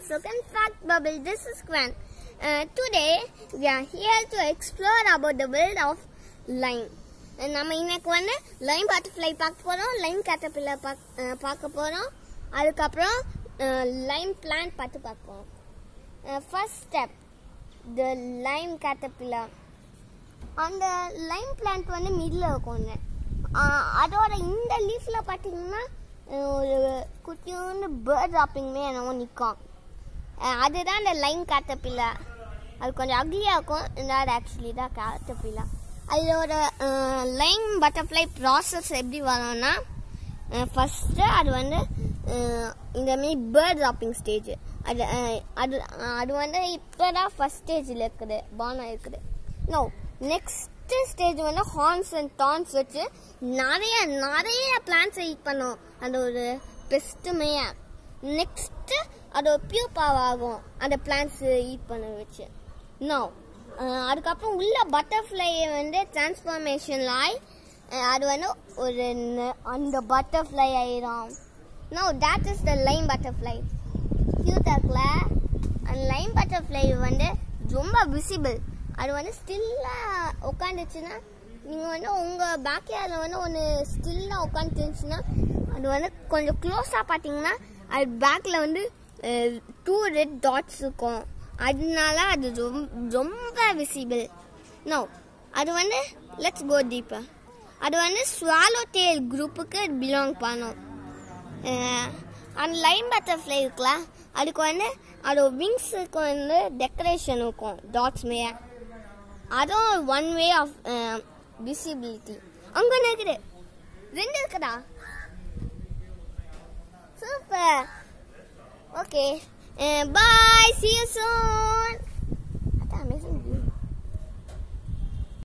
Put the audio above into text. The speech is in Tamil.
second fact bubble. This is Gwen. Uh, today we are here to explore about the world of lime. Uh, நம்ம இன்னைக்கு வந்து லைன் பட்டர்ஃப்ளை பார்க்க போறோம் லைன் கேட்டர்பில்லர் பார்க்க போறோம் அதுக்கப்புறம் லைன் பிளான்ட் பார்த்து பார்க்க போறோம் first step the lime caterpillar அந்த லைம் பிளான்ட் வந்து மிடில் இருக்கும் ஒன்று அதோட இந்த லீஃப்ல பார்த்தீங்கன்னா அஹ், ஒரு குட்டியோண்டு பேர்ட் ராப்பிங்மே என்னவோ நிற்கும் அதுதான் இந்த லைன் கேட்டர்பில்லா அது கொஞ்சம் அக்லியாக இருக்கும் இந்த ஆக்சுவலி தான் கேட்டர்பில்லா அதோட லைன் பட்டர்ஃப்ளை ப்ராசஸ் எப்படி வரும்னா ஃபஸ்ட்டு அது வந்து அஹ், இந்த மாதிரி பேர்ட் ராப்பிங் ஸ்டேஜ் அது அஹ், அது அது வந்து இப்போ தான் ஃபஸ்ட் ஸ்டேஜில் இருக்குது பானம் இருக்குது நோ நெக்ஸ்ட் ஸ்டேஜ் வந்து ஹார்ன்ஸ் அண்ட் டான்ஸ் வச்சு நிறைய நிறைய பிளான்ஸ் ஈட் பண்ணும் அந்த ஒரு பெஸ்ட்டுமே நெக்ஸ்ட் அது ஒரு பியூப்பாவ் ஆகும் அந்த பிளான்ஸ் ஈட் பண்ண வச்சு நோ அதுக்கப்புறம் உள்ள பட்டர்ஃப்ளை வந்து டிரான்ஸ்ஃபார்மேஷன் ஆகி அஹ், அது வந்து ஒரு ந- அந்த பட்டர்ஃப்ளை ஆயிரும் no that is the line butterfly கியூட்டாக இருக்குல்ல அந்த லைன் பட்டர்ஃப்ளை வந்து ரொம்ப விசிபிள் அது வந்து ஸ்டில்லாக உட்காந்துச்சுன்னா நீங்கள் வந்து உங்கள் பேக்யார்டில் வந்து ஒன்று ஸ்டில்லாக உட்காந்துச்சுன்னா அது வந்து கொஞ்சம் க்ளோஸாக பார்த்தீங்கன்னா அது பேக்கில் வந்து டூ ரெட் டாட்ஸ் இருக்கும் அதனால அது ரொம்ப ரொம்ப விசிபிள் நோ அது வந்து லெட்ஸ் கோ டீப்பர் அது வந்து ஸ்வாலோ டேல் குரூப்புக்கு பிலாங் பண்ணும் அஹ் அந்த லைன் பட்டர்ஃப்ளை இருக்குல்ல அதுக்கு வந்து அதோட விங்ஸுக்கு வந்து டெக்கரேஷன் இருக்கும் டாட்ஸ் மே அதுவும் ஒன் வே ஆஃப் விசிபிலிட்டி அங்கே இருக்குது ரெண்டு இருக்குதா super okay bye see you soon